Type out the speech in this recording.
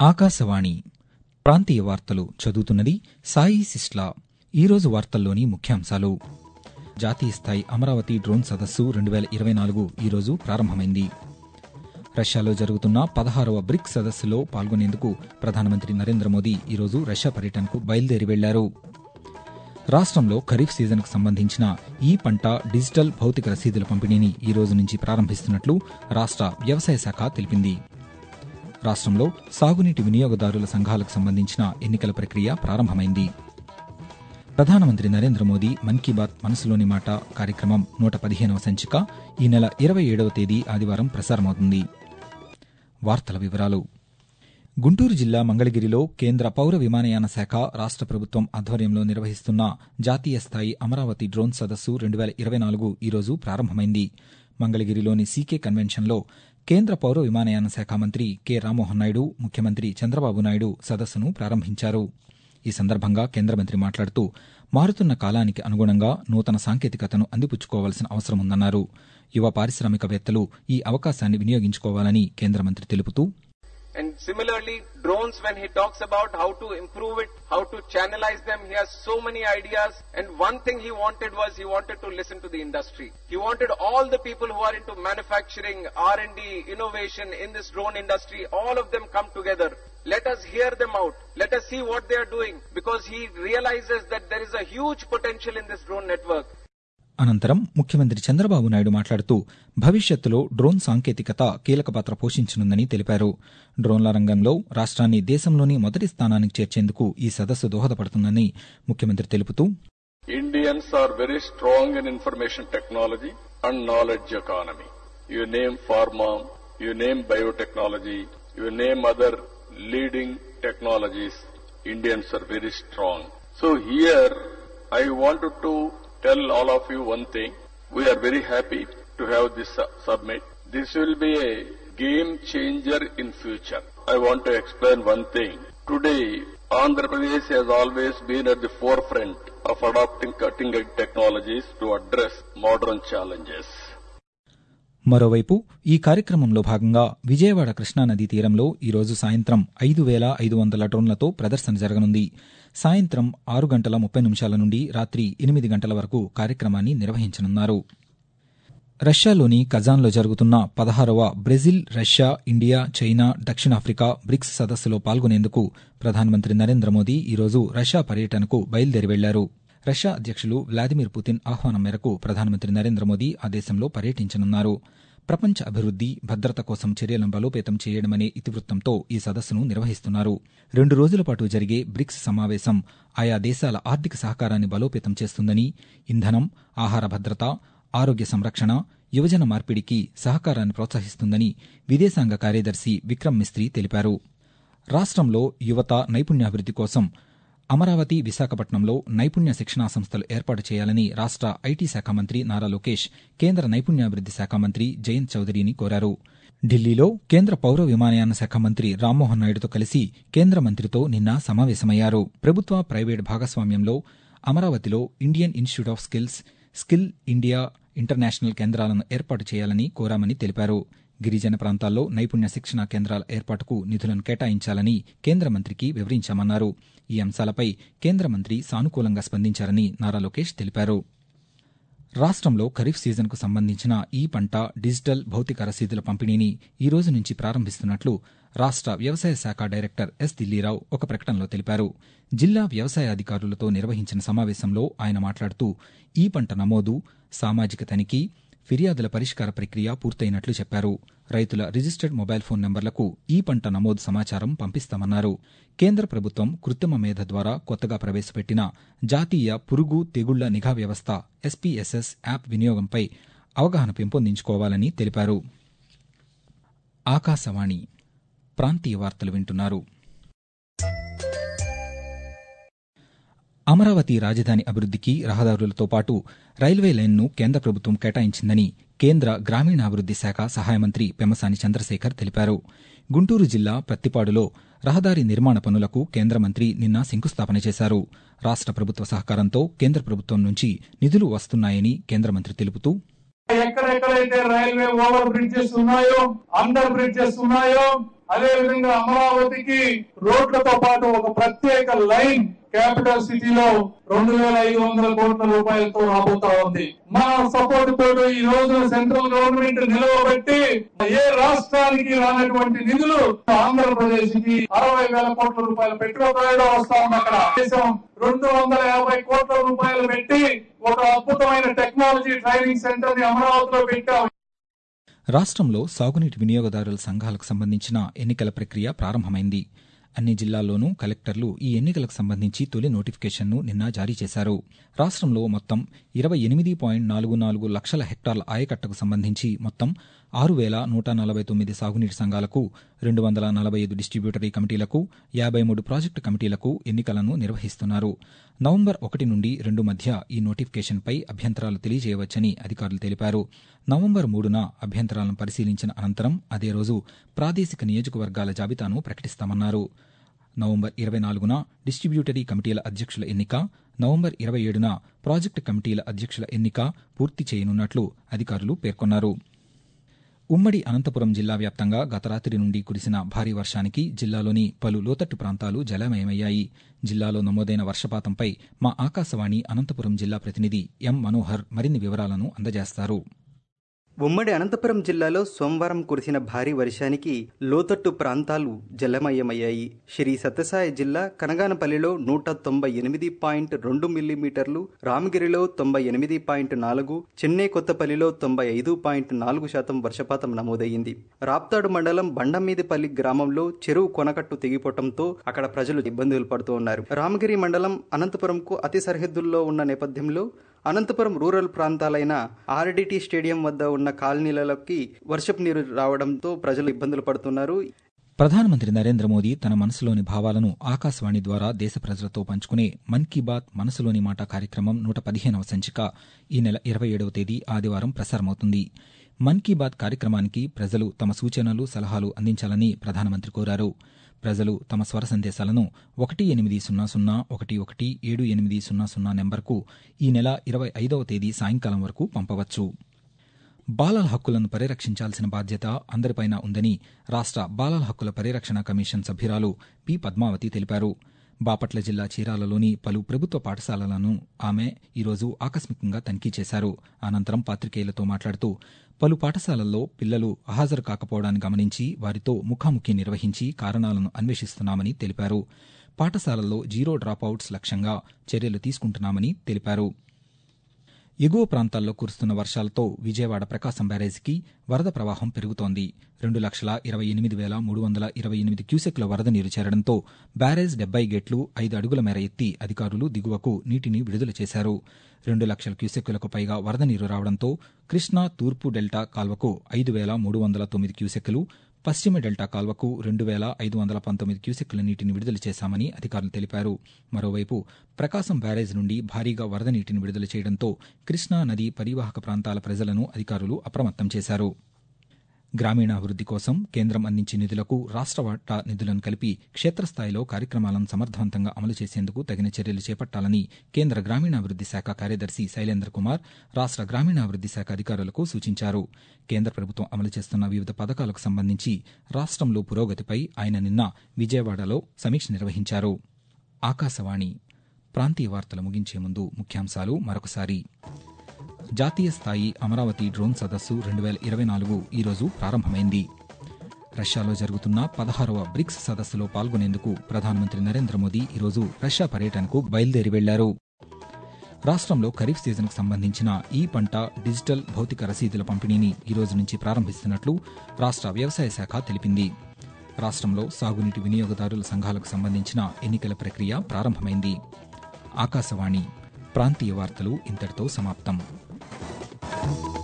ఆకాశవాణి ప్రాంతీయ వార్తలు చదువుతున్నది సాయి సిస్లా ఈరోజు వార్తల్లోని ముఖ్యాంశాలు జాతీయ స్థాయి అమరావతి డ్రోన్ సదస్సు రెండు వేల ఇరవై నాలుగు ఈరోజు ప్రారంభమైంది రష్యాలో జరుగుతున్న పదహారవ బ్రిక్స్ సదస్సులో పాల్గొనేందుకు ప్రధానమంత్రి నరేంద్ర మోదీ ఈరోజు రష్యా పర్యటనకు బయలుదేరి వెళ్లారు రాష్ట్రంలో ఖరీఫ్ సీజన్కు సంబంధించిన ఈ పంట డిజిటల్ భౌతిక రసీదుల పంపిణీని ఈ రోజు నుంచి ప్రారంభిస్తున్నట్లు రాష్ట్ర వ్యవసాయ శాఖ తెలిపింది రాష్ట్రంలో సాగునీటి వినియోగదారుల సంఘాలకు సంబంధించిన ఎన్నికల ప్రక్రియ ప్రారంభమైంది ప్రధానమంత్రి నరేంద్ర మోదీ మన్ కీ బాత్ మనసులోని మాట కార్యక్రమం నూట పదిహేనవ సంచిక ఈ నెల ఇరవై ఏడవ తేదీ ఆదివారం ప్రసారమవుతుంది వార్తల వివరాలు గుంటూరు జిల్లా మంగళగిరిలో కేంద్ర పౌర విమానయాన శాఖ రాష్ట ప్రభుత్వం ఆధ్వర్యంలో నిర్వహిస్తున్న జాతీయ స్థాయి అమరావతి డ్రోన్ సదస్సు రెండు వేల ఇరవై నాలుగు ఈరోజు ప్రారంభమైంది మంగళగిరిలోని సీకే కన్వెన్షన్లో కేంద్ర పౌర విమానయాన శాఖ మంత్రి కె రామ్మోహన్ నాయుడు ముఖ్యమంత్రి చంద్రబాబు నాయుడు సదస్సును ప్రారంభించారు ఈ సందర్భంగా కేంద్ర మంత్రి మాట్లాడుతూ మారుతున్న కాలానికి అనుగుణంగా నూతన సాంకేతికతను అందిపుచ్చుకోవాల్సిన అవసరముందన్నారు యువ పారిశ్రామికవేత్తలు ఈ అవకాశాన్ని వినియోగించుకోవాలని కేంద్ర మంత్రి తెలుపుతూ And similarly, drones, when he talks about how to improve it, how to channelize them, he has so many ideas. And one thing he wanted was he wanted to listen to the industry. He wanted all the people who are into manufacturing, R&D, innovation in this drone industry, all of them come together. Let us hear them out. Let us see what they are doing because he realizes that there is a huge potential in this drone network. అనంతరం ముఖ్యమంత్రి చంద్రబాబు నాయుడు మాట్లాడుతూ భవిష్యత్తులో drone సాంకేతికత కీలక పాత్ర పోషించనుందని తెలిపారు డ్రోన్ల రంగంలో రాష్ట్రాన్ని దేశంలోని మొదటి స్థానానికి చేర్చేందుకు ఈ సదస్సు దోహదపడుతుందని ముఖ్యమంత్రి తెలుపుతూ Indians are very strong in information technology and knowledge economy. You name pharma, you name biotechnology, you name other leading technologies, Indians are very strong. So here, I wanted to tell all of you one thing. We are very happy to have this su- summit. This will be a game changer in future. I want to explain one thing. Today, Andhra Pradesh has always been at the forefront of adopting cutting edge technologies to address modern challenges. మరోవైపు ఈ కార్యక్రమంలో భాగంగా విజయవాడ కృష్ణానదీ తీరంలో ఈరోజు సాయంత్రం ఐదు వేల ఐదు వందల డ్రోన్లతో ప్రదర్శన జరగనుంది సాయంత్రం ఆరు గంటల ముప్పై నిమిషాల నుండి రాత్రి ఎనిమిది గంటల వరకు కార్యక్రమాన్ని నిర్వహించనున్నారు రష్యాలోని కజాన్లో జరుగుతున్న పదహారవ బ్రెజిల్ రష్యా ఇండియా చైనా దక్షిణాఫ్రికా బ్రిక్స్ సదస్సులో పాల్గొనేందుకు ప్రధానమంత్రి నరేంద్ర మోదీ ఈరోజు రష్యా పర్యటనకు బయలుదేరి వెళ్లారు రష్యా అధ్యక్షులు వ్లాదిమిర్ పుతిన్ ఆహ్వానం మేరకు ప్రధానమంత్రి నరేంద్ర మోదీ ఆ దేశంలో పర్యటించనున్నారు ప్రపంచ అభివృద్ది భద్రత కోసం చర్యలను బలోపేతం చేయడమనే ఇతివృత్తంతో ఈ సదస్సును నిర్వహిస్తున్నారు రెండు రోజుల పాటు జరిగే బ్రిక్స్ సమావేశం ఆయా దేశాల ఆర్థిక సహకారాన్ని బలోపేతం చేస్తుందని ఇంధనం ఆహార భద్రత ఆరోగ్య సంరక్షణ యువజన మార్పిడికి సహకారాన్ని ప్రోత్సహిస్తుందని విదేశాంగ కార్యదర్శి విక్రమ్ మిస్త్రీ తెలిపారు రాష్ట్రంలో యువత నైపుణ్యాభివృద్ది కోసం అమరావతి విశాఖపట్నంలో నైపుణ్య శిక్షణా సంస్థలు ఏర్పాటు చేయాలని రాష్ట ఐటీ శాఖ మంత్రి నారా లోకేష్ కేంద్ర నైపుణ్యాభివృద్ది శాఖ మంత్రి జయంత్ చౌదరిని కోరారు ఢిల్లీలో కేంద్ర పౌర విమానయాన శాఖ మంత్రి రామ్మోహన్ నాయుడుతో కలిసి కేంద్ర మంత్రితో నిన్న సమావేశమయ్యారు ప్రభుత్వ ప్రైవేట్ భాగస్వామ్యంలో అమరావతిలో Indian Institute of Skills Skill India International కేంద్రాలను ఏర్పాటు చేయాలని కోరామని తెలిపారు గిరిజన ప్రాంతాల్లో నైపుణ్య శిక్షణ కేంద్రాల ఏర్పాటుకు నిధులను కేటాయించాలని కేంద్ర మంత్రికి వివరించామన్నారు ఈ అంశాలపై కేంద్ర మంత్రి సానుకూలంగా స్పందించారని నారా లోకేష్ తెలిపారు రాష్ట్రంలో ఖరీఫ్ సీజన్కు సంబంధించిన ఈ పంట డిజిటల్ భౌతిక రసీదుల పంపిణీని ఈ రోజు నుంచి ప్రారంభిస్తున్నట్లు రాష్ట వ్యవసాయ శాఖ డైరెక్టర్ ఎస్ దిల్లీరావు ఒక ప్రకటనలో తెలిపారు జిల్లా వ్యవసాయ అధికారులతో నిర్వహించిన సమావేశంలో ఆయన మాట్లాడుతూ ఈ పంట నమోదు సామాజిక తనిఖీ ఫిర్యాదుల పరిష్కార ప్రక్రియ పూర్తయినట్లు చెప్పారు రైతుల రిజిస్టర్డ్ మొబైల్ ఫోన్ నంబర్లకు ఈ పంట నమోదు సమాచారం పంపిస్తామన్నారు కేంద్ర ప్రభుత్వం కృత్రిమ మేధ ద్వారా కొత్తగా ప్రవేశపెట్టిన జాతీయ పురుగు తెగుళ్ల నిఘా వ్యవస్థ ఎస్పీఎస్ఎస్ యాప్ వినియోగంపై అవగాహన పెంపొందించుకోవాలని తెలిపారు ఆకాశవాణి ప్రాంతీయ వార్తలు వింటున్నారు అమరావతి రాజధాని అభివృద్దికి రహదారులతో పాటు రైల్వే లైన్ను కేంద్ర ప్రభుత్వం కేటాయించిందని కేంద్ర గ్రామీణాభివృద్ది శాఖ సహాయ మంత్రి పెమ్మసాని చంద్రశేఖర్ తెలిపారు గుంటూరు జిల్లా ప్రత్తిపాడులో రహదారి నిర్మాణ పనులకు కేంద్ర మంత్రి నిన్న శంకుస్థాపన చేశారు రాష్ట ప్రభుత్వ సహకారంతో కేంద్ర ప్రభుత్వం నుంచి నిధులు వస్తున్నాయని కేంద్ర మంత్రి తెలుపుతూ ఎక్కడెక్కడైతే రైల్వే ఓవర్ బ్రిడ్జెస్ ఉన్నాయో అండర్ బ్రిడ్జెస్ ఉన్నాయో అదే విధంగా అమరావతికి రోడ్లతో పాటు ఒక ప్రత్యేక లైన్ క్యాపిటల్ సిటీలో రెండు వేల ఐదు వందల కోట్ల రూపాయలతో రాబోతా ఉంది మన సపోర్ట్ తోటి ఈ రోజు సెంట్రల్ గవర్నమెంట్ నిలవబెట్టి ఏ రాష్ట్రానికి రానటువంటి నిధులు ఆంధ్రప్రదేశ్ కి అరవై వేల కోట్ల రూపాయల పెట్టుబడిలో వస్తా ఉంది అక్కడ దేశం రెండు వందల యాభై కోట్ల రూపాయలు పెట్టి ఒక అద్భుతమైన టెక్నాలజీ ట్రైనింగ్ సెంటర్ ని అమరావతిలో పెట్టాం రాష్ట్రంలో సాగునీటి వినియోగదారుల సంఘాలకు సంబంధించిన ఎన్నికల ప్రక్రియ ప్రారంభమైంది అన్ని జిల్లాల్లోనూ కలెక్టర్లు ఈ ఎన్నికలకు సంబంధించి తొలి నోటిఫికేషన్ను నిన్న జారీ చేశారు రాష్ట్రంలో మొత్తం ఇరవై ఎనిమిది పాయింట్ నాలుగు నాలుగు లక్షల హెక్టార్ల ఆయకట్టకు సంబంధించి మొత్తం ఆరు వేల నూట నలభై తొమ్మిది సాగునీటి సంఘాలకు రెండు వందల నలభై ఐదు డిస్ట్రిబ్యూటరీ కమిటీలకు యాభై మూడు ప్రాజెక్టు కమిటీలకు ఎన్నికలను నిర్వహిస్తున్నారు నవంబర్ ఒకటి నుండి రెండు మధ్య ఈ నోటిఫికేషన్పై అభ్యంతరాలు తెలియజేయవచ్చని అధికారులు తెలిపారు నవంబర్ మూడున అభ్యంతరాలను పరిశీలించిన అనంతరం అదే రోజు ప్రాదేశిక నియోజకవర్గాల జాబితాను ప్రకటిస్తామన్నారు నవంబర్ ఇరవై నాలుగున డిస్ట్రిబ్యూటరీ కమిటీల అధ్యక్షుల ఎన్నిక నవంబర్ ఇరవై ఏడున ప్రాజెక్టు కమిటీల అధ్యక్షుల ఎన్నిక పూర్తి చేయనున్నట్లు అధికారులు పేర్కొన్నారు ఉమ్మడి అనంతపురం జిల్లా వ్యాప్తంగా గత రాత్రి నుండి కురిసిన భారీ వర్షానికి జిల్లాలోని పలు లోతట్టు ప్రాంతాలు జలమయమయ్యాయి జిల్లాలో నమోదైన వర్షపాతంపై మా ఆకాశవాణి అనంతపురం జిల్లా ప్రతినిధి ఎం మనోహర్ మరిన్ని వివరాలను అందజేస్తారు ఉమ్మడి అనంతపురం జిల్లాలో సోమవారం కురిసిన భారీ వర్షానికి లోతట్టు ప్రాంతాలు జలమయమయ్యాయి శ్రీ సత్యసాయి జిల్లా కనగానపల్లిలో నూట తొంభై ఎనిమిది పాయింట్ రెండు మిల్లీమీటర్లు రామగిరిలో తొంభై ఎనిమిది పాయింట్ నాలుగు చెన్నై కొత్తపల్లిలో తొంభై ఐదు పాయింట్ నాలుగు శాతం వర్షపాతం నమోదయ్యింది రాప్తాడు మండలం బండమీదిపల్లి గ్రామంలో చెరువు కొనకట్టు తెగిపోవడంతో అక్కడ ప్రజలు ఇబ్బందులు పడుతూ ఉన్నారు రామగిరి మండలం అనంతపురంకు అతి సరిహద్దుల్లో ఉన్న నేపథ్యంలో అనంతపురం రూరల్ ప్రాంతాలైన ఆర్డిటి స్టేడియం వద్ద ఉన్న కాలనీలలోకి వర్షపు నీరు రావడంతో ప్రజలు ఇబ్బందులు పడుతున్నారు ప్రధానమంత్రి నరేంద్ర మోదీ తన మనసులోని భావాలను ఆకాశవాణి ద్వారా దేశ ప్రజలతో పంచుకునే మన్ కీ బాత్ మనసులోని మాట కార్యక్రమం నూట పదిహేనవ సంచిక ఈ నెల ఇరవై ఏడవ తేదీ ఆదివారం ప్రసారమవుతుంది మన్ కీ బాత్ కార్యక్రమానికి ప్రజలు తమ సూచనలు సలహాలు అందించాలని ప్రధానమంత్రి కోరారు ప్రజలు తమ స్వర సందేశాలను ఒకటి ఎనిమిది సున్నా సున్నా ఒకటి ఒకటి ఏడు ఎనిమిది సున్నా సున్నా నెంబర్కు ఈ నెల ఇరవై ఐదవ తేదీ సాయంకాలం వరకు పంపవచ్చు బాలల హక్కులను పరిరక్షించాల్సిన బాధ్యత అందరిపైన ఉందని రాష్ట్ర బాలల హక్కుల పరిరక్షణ కమిషన్ సభ్యురాలు పి పద్మావతి తెలిపారు బాపట్ల జిల్లా చీరాలలోని పలు ప్రభుత్వ పాఠశాలలను ఆమె ఈరోజు ఆకస్మికంగా తనిఖీ చేశారు అనంతరం పాతికేయులతో మాట్లాడుతూ పలు పాఠశాలల్లో పిల్లలు హాజరు కాకపోవడాన్ని గమనించి వారితో ముఖాముఖి నిర్వహించి కారణాలను అన్వేషిస్తున్నామని తెలిపారు పాఠశాలల్లో జీరో డ్రాపౌట్స్ లక్ష్యంగా చర్యలు తీసుకుంటున్నామని తెలిపారు ఎగువ ప్రాంతాల్లో కురుస్తున్న వర్షాలతో విజయవాడ ప్రకాశం బ్యారేజీకి వరద ప్రవాహం పెరుగుతోంది రెండు లక్షల ఇరవై ఎనిమిది వేల మూడు వందల ఇరవై ఎనిమిది క్యూసెక్ల వరద నీరు చేరడంతో బ్యారేజ్ డెబ్బై గేట్లు ఐదు అడుగుల మేర ఎత్తి అధికారులు దిగువకు నీటిని విడుదల చేశారు రెండు లక్షల క్యూసెక్కులకు పైగా వరద నీరు రావడంతో కృష్ణా తూర్పు డెల్టా కాల్వకు ఐదు వేల మూడు వందల తొమ్మిది క్యూసెక్కులు పశ్చిమ డెల్టా కాల్వకు రెండు వేల ఐదు వందల పంతొమ్మిది క్యూసెక్కుల నీటిని విడుదల చేశామని అధికారులు తెలిపారు మరోవైపు ప్రకాశం బ్యారేజ్ నుండి భారీగా వరద నీటిని విడుదల చేయడంతో కృష్ణా నది పరివాహక ప్రాంతాల ప్రజలను అధికారులు అప్రమత్తం చేశారు గ్రామీణాభివృద్ది కోసం కేంద్రం అందించే నిధులకు రాష్ట్ర వాటా నిధులను కలిపి క్షేత్రస్థాయిలో కార్యక్రమాలను సమర్థవంతంగా అమలు చేసేందుకు తగిన చర్యలు చేపట్టాలని కేంద్ర గ్రామీణాభివృద్ది శాఖ కార్యదర్శి శైలేంద్ర కుమార్ రాష్ట్ర గ్రామీణాభివృద్ది శాఖ అధికారులకు సూచించారు కేంద్ర ప్రభుత్వం అమలు చేస్తున్న వివిధ పథకాలకు సంబంధించి రాష్ట్రంలో పురోగతిపై ఆయన నిన్న విజయవాడలో సమీక్ష నిర్వహించారు ఆకాశవాణి ప్రాంతీయ వార్తలు ముగించే ముందు ముఖ్యాంశాలు మరొకసారి జాతీయ స్థాయి అమరావతి డ్రోన్ సదస్సు రెండు వేల ఇరవై నాలుగు ఈరోజు ప్రారంభమైంది రష్యాలో జరుగుతున్న పదహారవ బ్రిక్స్ సదస్సులో పాల్గొనేందుకు ప్రధానమంత్రి నరేంద్ర మోదీ ఈరోజు రష్యా పర్యటనకు బయలుదేరి వెళ్లారు రాష్ట్రంలో ఖరీఫ్ సీజన్కు సంబంధించిన ఈ పంట డిజిటల్ భౌతిక రసీదుల పంపిణీని ఈ రోజు నుంచి ప్రారంభిస్తున్నట్లు రాష్ట్ర వ్యవసాయ శాఖ తెలిపింది రాష్ట్రంలో సాగునీటి వినియోగదారుల సంఘాలకు సంబంధించిన ఎన్నికల ప్రక్రియ ప్రారంభమైంది ఆకాశవాణి ప్రాంతీయ వార్తలు ఇంతటితో సమాప్తం